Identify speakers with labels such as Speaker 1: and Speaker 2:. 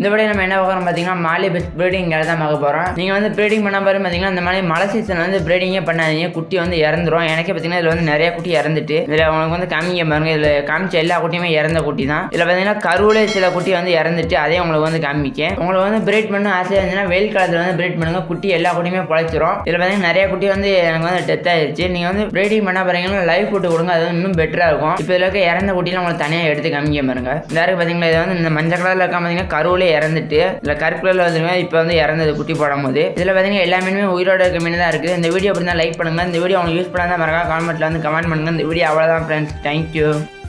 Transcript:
Speaker 1: இந்த விட நம்ம என்ன பார்க்குறோம் பார்த்தீங்கன்னா மாலி பெஸ்ட் ப்ரீடிங் தான் பார்க்க போகிறோம் நீங்கள் வந்து ப்ரீடிங் பண்ண பாரு பார்த்தீங்கன்னா இந்த மாதிரி மழை சீசன் வந்து ப்ரீடிங்கே பண்ணாதீங்க குட்டி வந்து இறந்துரும் எனக்கே பார்த்தீங்கன்னா இதில் வந்து நிறைய குட்டி இறந்துட்டு இதில் உங்களுக்கு வந்து காமிக்க பாருங்க இதில் காமிச்ச எல்லா குட்டியுமே இறந்த குட்டி தான் இதில் பார்த்தீங்கன்னா கருவிலே சில குட்டி வந்து இறந்துட்டு அதே உங்களுக்கு வந்து காமிக்க உங்களுக்கு வந்து பிரீட் பண்ண ஆசையாக இருந்துச்சுன்னா வெயில் காலத்தில் வந்து பிரீட் பண்ணுங்க குட்டி எல்லா குட்டியுமே பொழைச்சிரும் இதில் பார்த்தீங்கன்னா நிறைய குட்டி வந்து எனக்கு வந்து டெத் ஆயிருச்சு நீங்கள் வந்து ப்ரீடிங் பண்ண போறீங்கன்னா லைஃப் ஃபுட்டு கொடுங்க அது வந்து இன்னும் பெட்டராக இருக்கும் இப்போ இதில் இருக்க இறந்த குட்டிலாம் உங்களுக்கு தனியாக எடுத்து காமிக்க பாருங்க இந்த இருக்கு பார்த்தீங்களா இது வந்து இந்த மஞ்சள் கலரில் இருக்க பார்த்தீங்கன்னா கருவிலே இறந்துட்டு இல்லை கருப்பு கலரில் வந்து இப்போ வந்து இறந்தது குட்டி போடும்போது இதில் பார்த்தீங்கன்னா எல்லா மீனுமே உயிரோட இருக்க மீன் தான் இருக்குது இந்த வீடியோ அப்படி தான் லைக் பண்ணுங்க இந்த வீடியோ உங்களுக்கு யூஸ் பண்ணால் தான் மறக்காம காமெண்ட்டில் வந்து கமெண்ட் பண்ணுங்க இந்த வீடியோ அவ்வளோதான் ஃப்ரெண்ட்ஸ் தேங்க்யூ